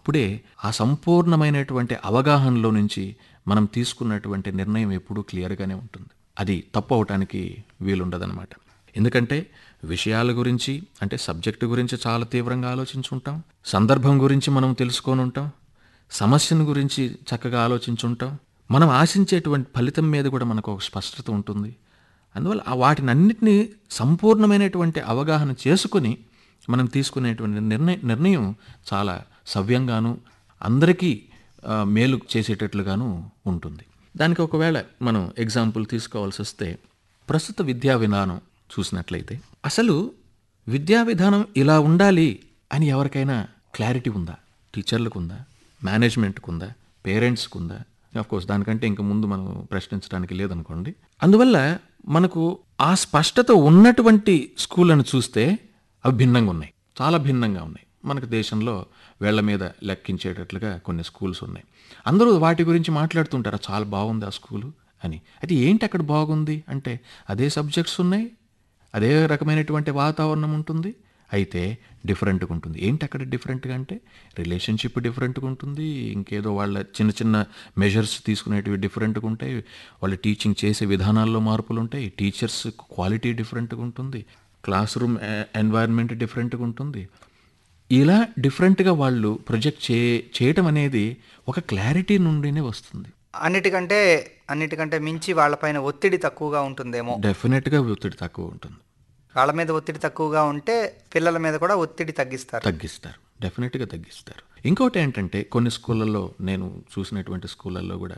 అప్పుడే ఆ సంపూర్ణమైనటువంటి అవగాహనలో నుంచి మనం తీసుకున్నటువంటి నిర్ణయం ఎప్పుడూ క్లియర్గానే ఉంటుంది అది తప్పు అవటానికి వీలుండదనమాట ఎందుకంటే విషయాల గురించి అంటే సబ్జెక్టు గురించి చాలా తీవ్రంగా ఆలోచించుంటాం సందర్భం గురించి మనం తెలుసుకొని ఉంటాం సమస్యను గురించి చక్కగా ఆలోచించుంటాం మనం ఆశించేటువంటి ఫలితం మీద కూడా మనకు ఒక స్పష్టత ఉంటుంది అందువల్ల ఆ వాటినన్నిటినీ సంపూర్ణమైనటువంటి అవగాహన చేసుకుని మనం తీసుకునేటువంటి నిర్ణయం నిర్ణయం చాలా సవ్యంగాను అందరికీ ఆ, మేలు చేసేటట్లుగాను ఉంటుంది దానికి ఒకవేళ మనం ఎగ్జాంపుల్ తీసుకోవాల్సి వస్తే ప్రస్తుత విద్యా విధానం చూసినట్లయితే అసలు విద్యా విధానం ఇలా ఉండాలి అని ఎవరికైనా క్లారిటీ ఉందా టీచర్లకు ఉందా మేనేజ్మెంట్కి ఉందా పేరెంట్స్కి ఉందా ఆఫ్ కోర్స్ దానికంటే ఇంక ముందు మనం ప్రశ్నించడానికి లేదనుకోండి అందువల్ల మనకు ఆ స్పష్టత ఉన్నటువంటి స్కూళ్ళను చూస్తే అవి భిన్నంగా ఉన్నాయి చాలా భిన్నంగా ఉన్నాయి మనకు దేశంలో వేళ్ల మీద లెక్కించేటట్లుగా కొన్ని స్కూల్స్ ఉన్నాయి అందరూ వాటి గురించి మాట్లాడుతుంటారు చాలా బాగుంది ఆ స్కూలు అని అది ఏంటి అక్కడ బాగుంది అంటే అదే సబ్జెక్ట్స్ ఉన్నాయి అదే రకమైనటువంటి వాతావరణం ఉంటుంది అయితే డిఫరెంట్గా ఉంటుంది ఏంటి అక్కడ డిఫరెంట్గా అంటే రిలేషన్షిప్ డిఫరెంట్గా ఉంటుంది ఇంకేదో వాళ్ళ చిన్న చిన్న మెజర్స్ తీసుకునేటివి డిఫరెంట్గా ఉంటాయి వాళ్ళ టీచింగ్ చేసే విధానాల్లో మార్పులు ఉంటాయి టీచర్స్ క్వాలిటీ డిఫరెంట్గా ఉంటుంది క్లాస్ రూమ్ ఎన్వైర్న్మెంట్ డిఫరెంట్గా ఉంటుంది ఇలా డిఫరెంట్గా వాళ్ళు ప్రొజెక్ట్ చే చేయటం అనేది ఒక క్లారిటీ నుండినే వస్తుంది అన్నిటికంటే అన్నిటికంటే మించి వాళ్ళపైన ఒత్తిడి తక్కువగా ఉంటుందేమో డెఫినెట్గా ఒత్తిడి తక్కువ ఉంటుంది వాళ్ళ మీద ఒత్తిడి తక్కువగా ఉంటే పిల్లల మీద కూడా ఒత్తిడి తగ్గిస్తారు తగ్గిస్తారు డెఫినెట్గా తగ్గిస్తారు ఇంకోటి ఏంటంటే కొన్ని స్కూళ్ళల్లో నేను చూసినటువంటి స్కూళ్ళల్లో కూడా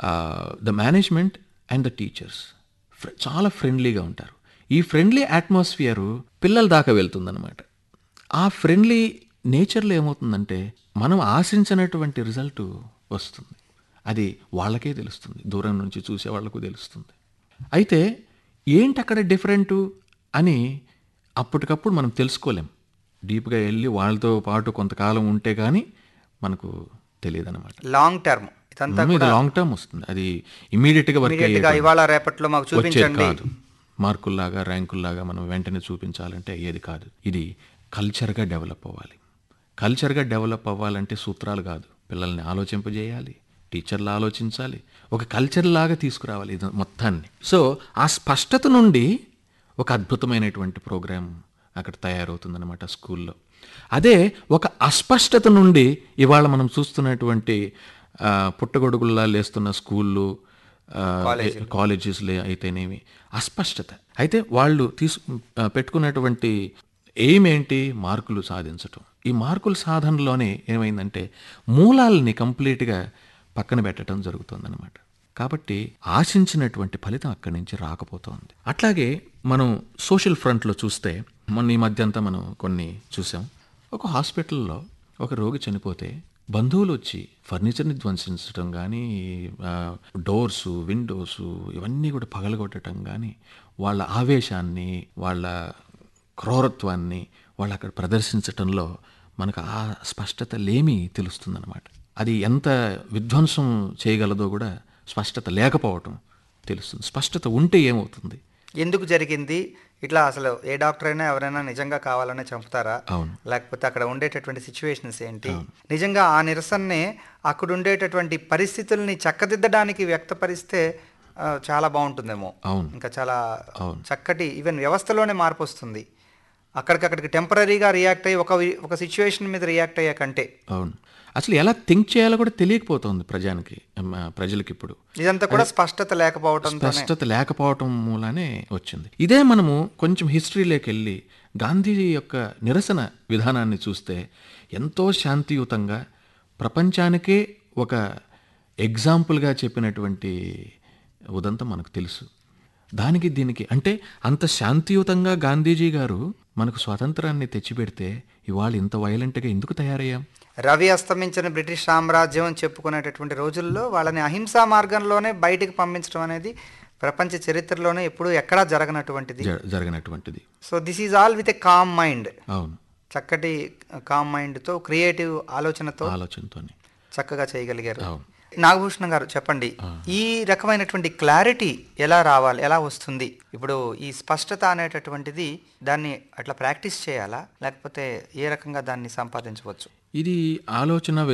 the management and the teachers చాలా ఫ్రెండ్లీగా ఉంటారు ఈ ఫ్రెండ్లీ అట్మాస్ఫియర్ పిల్లల దాకా వెళ్తుందన్నమాట ఆ ఫ్రెండ్లీ నేచర్లో ఏమవుతుందంటే మనం ఆశించినటువంటి రిజల్ట్ వస్తుంది అది వాళ్ళకే తెలుస్తుంది దూరం నుంచి చూసే వాళ్ళకు తెలుస్తుంది అయితే ఏంటి అక్కడ డిఫరెంటు అని అప్పటికప్పుడు మనం తెలుసుకోలేం డీప్గా వెళ్ళి వాళ్ళతో పాటు కొంతకాలం ఉంటే కానీ మనకు తెలియదు అనమాట లాంగ్ టర్మ్ ఇదంతా ఇది లాంగ్ టర్మ్ వస్తుంది అది ఇమీడియట్గా వర్క్ ఇమీడియట్ గా ఇవాళ రేపట్లో మాకు వచ్చేది చూపించండి కాదు మార్కుల్లాగా ర్యాంకుల్లాగా మనం వెంటనే చూపించాలంటే అయ్యేది కాదు ఇది కల్చర్గా డెవలప్ అవ్వాలి కల్చర్గా డెవలప్ అవ్వాలంటే సూత్రాలు కాదు పిల్లల్ని ఆలోచింపజేయాలి టీచర్లు ఆలోచించాలి ఒక కల్చర్ లాగా తీసుకురావాలి ఇది మొత్తాన్ని సో ఆ స్పష్టత నుండి ఒక అద్భుతమైనటువంటి ప్రోగ్రాం అక్కడ తయారవుతుందన్నమాట స్కూల్లో అదే ఒక అస్పష్టత నుండి ఇవాళ మనం చూస్తున్నటువంటి ఆ, పుట్టగొడుగుల్లా లేస్తున్న స్కూళ్ళు ఆ, కాలేజెస్లే అయితేనేమి అస్పష్టత అయితే వాళ్ళు తీసు ఆ, పెట్టుకున్నటువంటి ఎయిమ్ ఏంటి మార్కులు సాధించటం ఈ మార్కుల సాధనలోనే ఏమైందంటే మూలాలని కంప్లీట్గా పక్కన పెట్టడం జరుగుతుందన్నమాట కాబట్టి ఆశించినటువంటి ఫలితం అక్కడి నుంచి రాకపోతోంది అట్లాగే మనం సోషల్ ఫ్రంట్లో చూస్తే మొన్న ఈ మధ్య అంతా మనం కొన్ని చూసాం ఒక హాస్పిటల్లో ఒక రోగి చనిపోతే బంధువులు వచ్చి ఫర్నిచర్ని ధ్వంసించడం కానీ డోర్సు విండోసు ఇవన్నీ కూడా పగలగొట్టడం కానీ వాళ్ళ ఆవేశాన్ని వాళ్ళ క్రూరత్వాన్ని వాళ్ళు అక్కడ ప్రదర్శించటంలో మనకు ఆ స్పష్టత లేమి తెలుస్తుందన్నమాట అది ఎంత విధ్వంసం చేయగలదో కూడా స్పష్టత లేకపోవటం తెలుస్తుంది స్పష్టత ఉంటే ఏమవుతుంది ఎందుకు జరిగింది ఇట్లా అసలు ఏ డాక్టర్ అయినా ఎవరైనా నిజంగా కావాలనే చంపుతారా అవును. లేకపోతే అక్కడ ఉండేటటువంటి సిచ్యువేషన్స్ ఏంటి నిజంగా ఆ నిరసననే అక్కడ ఉండేటటువంటి పరిస్థితుల్ని చక్కదిద్దడానికి వ్యక్తపరిస్తే ఆ, చాలా బాగుంటుందేమో అవును. ఇంకా చాలా అవును. చక్కటి ఈవెన్ వ్యవస్థలోనే మార్పు వస్తుంది అక్కడికక్కడికి టెంపరీగా రియాక్ట్ అయ్యి ఒక వి- ఒక సిచ్యువేషన్ మీద రియాక్ట్ అయ్యే కంటే అవును అసలు ఎలా థింక్ చేయాలో కూడా తెలియకపోతుంది ప్రజానికి మ, ప్రజలకి ఇప్పుడు ఇదంతా కూడా స్పష్టత లేకపోవడంతో స్పష్టత లేకపోవటం మూలానే వచ్చింది ఇదే మనము కొంచెం హిస్టరీలోకి వెళ్ళి గాంధీజీ యొక్క నిరసన విధానాన్ని చూస్తే ఎంతో శాంతియుతంగా ప్రపంచానికే ఒక ఎగ్జాంపుల్గా చెప్పినటువంటి ఉదంతం మనకు తెలుసు దానికి దీనికి అంటే అంత శాంతియుతంగా గాంధీజీ గారు మనకు స్వాతంత్రాన్ని తెచ్చిపెడితే ఇవాళ ఇంత వైలెంట్గా ఎందుకు తయారయ్యాం రవి అస్తమించిన బ్రిటిష్ సామ్రాజ్యం అని చెప్పుకునేటటువంటి రోజుల్లో వాళ్ళని అహింసా మార్గంలోనే బయటికి పంపించడం అనేది ప్రపంచ చరిత్రలోనే ఎప్పుడూ ఎక్కడా జరగనటువంటిది జ- జరగనటువంటిది so this is all with a calm mind అవును చక్కటి కామ్ మైండ్తో క్రియేటివ్ ఆలోచనతో ఆలోచనతోనే చక్కగా చేయగలిగారు అవును. నాగభూషణం గారు చెప్పండి ఈ రకమైనటువంటి క్లారిటీ ఎలా రావాలి ఎలా వస్తుంది ఇప్పుడు ఈ స్పష్టత అనేటటువంటిది దాన్ని అట్లా ప్రాక్టీస్ చేయాలా లేకపోతే ఏ రకంగా దాన్ని సంపాదించవచ్చు ఇది ఆలోచన